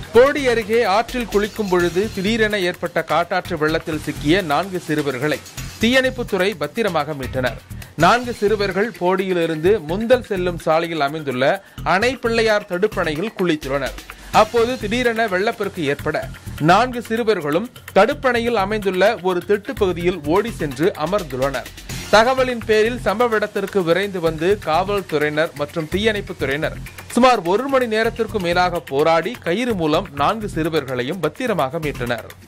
போடி அருகே ஆற்றில் குளிக்கும் பொழுது திடீரென ஏற்பட்ட காட்டாற்று வெள்ளத்தில் சிக்கிய நான்கு சிறுவர்களை தீயணைப்புத்துறை பத்திரமாக மீட்டனர் நான்கு சிறுவர்கள் போடியிலிருந்து முந்தல் செல்லும் சாலையில் அமைந்துள்ள அணை பிள்ளையார் தடுப்பணையில் குளித்துள்ளனர் அப்போது திடீரென வெள்ளப்பெருக்கு ஏற்பட நான்கு சிறுவர்களும் தடுப்பணையில் அமைந்துள்ள ஒரு திட்டு பகுதியில் ஓடி சென்று அமர்ந்துள்ளனர் தகவலின் பேரில் சம்பவ இடத்திற்கு விரைந்து வந்து காவல்துறையினர் மற்றும் தீயணைப்புத் துறையினர் சுமார் ஒரு மணி நேரத்திற்கு மேலாக போராடி கயிறு மூலம் நான்கு சிறுவர்களையும் பத்திரமாக மீட்டனர்